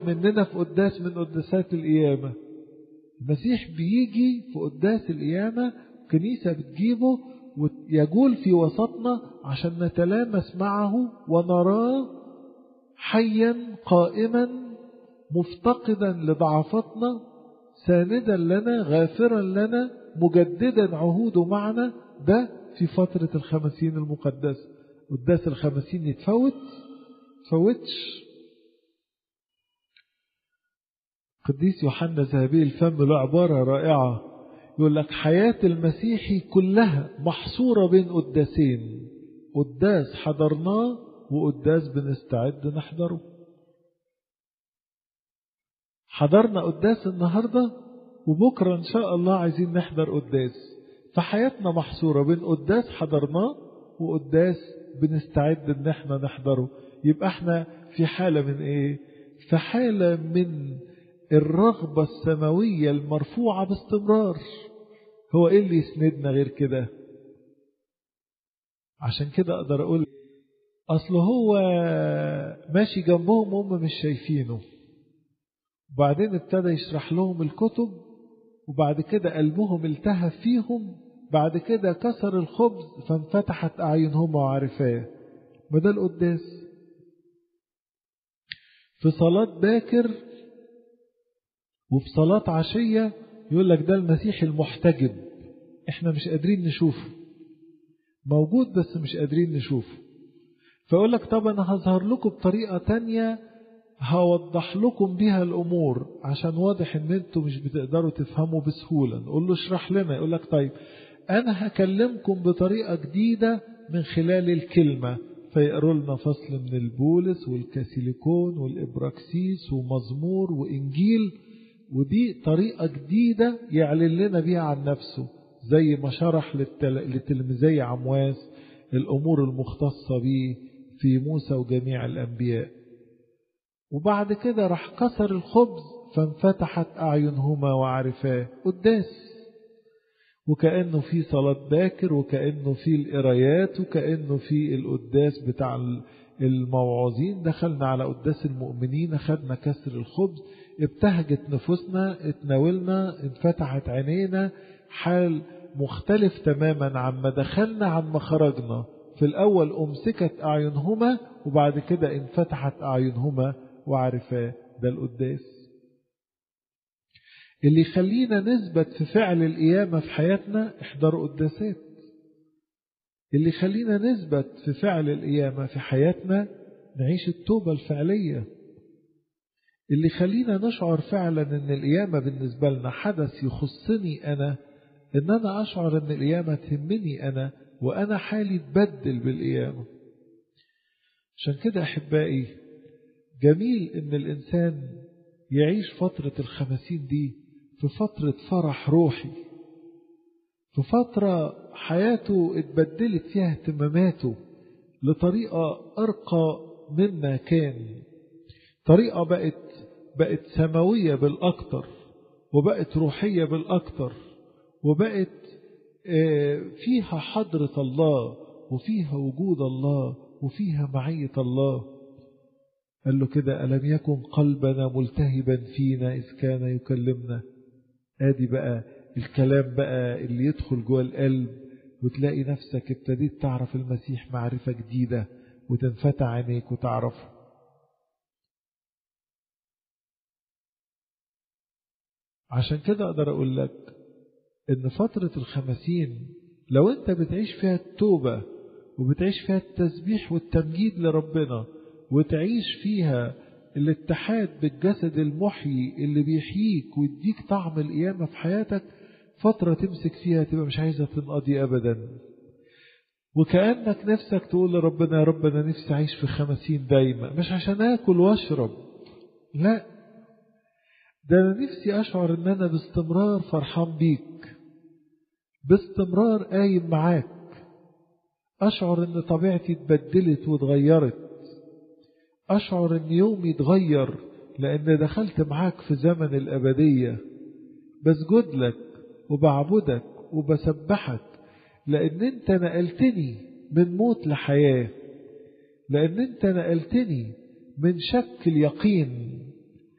مننا في قداس من قداسات القيامة المسيح بيجي في قداس القيامة كنيسة بتجيبه ويجول في وسطنا عشان نتلامس معه ونراه حيا قائما مفتقدا لضعفتنا ساندا لنا غافرا لنا مجددا عهوده معنا ده في فترة الخمسين المقدسة قداس الخمسين يتفوت تفوتش قديس يوحنا ذهبي الفم له عبارة رائعة يقول لك حياة المسيحي كلها محصورة بين قداسين قداس حضرناه وقداس بنستعد نحضره حضرنا قداس النهاردة وبكرة إن شاء الله عايزين نحضر قداس فحياتنا محصورة بين قداس حضرناه وقداس بنستعد إن احنا نحضره يبقى احنا في حالة من ايه في حالة من الرغبة السماوية المرفوعة باستمرار هو ايه اللي يسندنا غير كده عشان كده اقدر اقول اصل هو ماشي جنبهم وهم مش شايفينه وبعدين ابتدى يشرح لهم الكتب وبعد كده قلبهم التهف فيهم بعد كده كسر الخبز فانفتحت أعينهم وعرفاه ما ده القداس في صلاة باكر وفي صلاة عشية يقول لك ده المسيح المحتجب احنا مش قادرين نشوفه موجود بس مش قادرين نشوفه فيقول لك طب انا هظهر لكم بطريقة تانية هوضح لكم بيها الامور عشان واضح ان انتوا مش بتقدروا تفهموا بسهولة نقول له اشرح لنا يقول لك طيب انا هكلمكم بطريقة جديدة من خلال الكلمة فيقروا لنا فصل من البولس والكاسيليكون والإبراكسيس ومزمور وإنجيل ودي طريقة جديدة يعلن لنا بيها عن نفسه زي ما شرح لتلميذي عمواس الأمور المختصة به في موسى وجميع الأنبياء وبعد كده راح كسر الخبز فانفتحت أعينهما وعرفاه قداس وكأنه في صلاة باكر وكأنه في القرايات وكأنه في القداس بتاع الموعظين دخلنا على قداس المؤمنين خدنا كسر الخبز ابتهجت نفوسنا اتناولنا انفتحت عينينا حال مختلف تماما عما دخلنا عما خرجنا في الأول أمسكت أعينهما وبعد كده انفتحت أعينهما وعرفاه ده القداس اللي يخلينا نثبت في فعل القيامة في حياتنا احضروا قداسات اللي يخلينا نثبت في فعل القيامة في حياتنا نعيش التوبة الفعلية اللي يخلينا نشعر فعلا ان القيامة بالنسبة لنا حدث يخصني انا ان انا اشعر ان القيامة تهمني انا وانا حالي تبدل بالقيامة عشان كده احبائي جميل ان الانسان يعيش فترة الخمسين دي في فترة فرح روحي في فترة حياته اتبدلت فيها اهتماماته لطريقة أرقى مما كان طريقة بقت بقت سماوية بالأكتر وبقت روحية بالأكتر وبقت فيها حضرة الله وفيها وجود الله وفيها معية الله قال له كده ألم يكن قلبنا ملتهبا فينا إذ كان يكلمنا آدي بقى الكلام بقى اللي يدخل جوه القلب وتلاقي نفسك ابتديت تعرف المسيح معرفة جديدة وتنفتح عينيك وتعرفه عشان كده أقدر أقول لك إن فترة الخمسين لو أنت بتعيش فيها التوبة وبتعيش فيها التسبيح والتمجيد لربنا وتعيش فيها الاتحاد بالجسد المحيي اللي بيحييك ويديك طعم القيامة في حياتك فترة تمسك فيها تبقى مش عايزة تنقضي أبدا وكأنك نفسك تقول لربنا يا رب أنا نفسي أعيش في خمسين دايما مش عشان آكل وأشرب لا ده أنا نفسي أشعر إن أنا باستمرار فرحان بيك باستمرار قايم معاك أشعر إن طبيعتي اتبدلت واتغيرت أشعر إن يومي اتغير لأن دخلت معاك في زمن الأبدية بسجد لك وبعبدك وبسبحك لأن أنت نقلتني من موت لحياة لأن أنت نقلتني من شك اليقين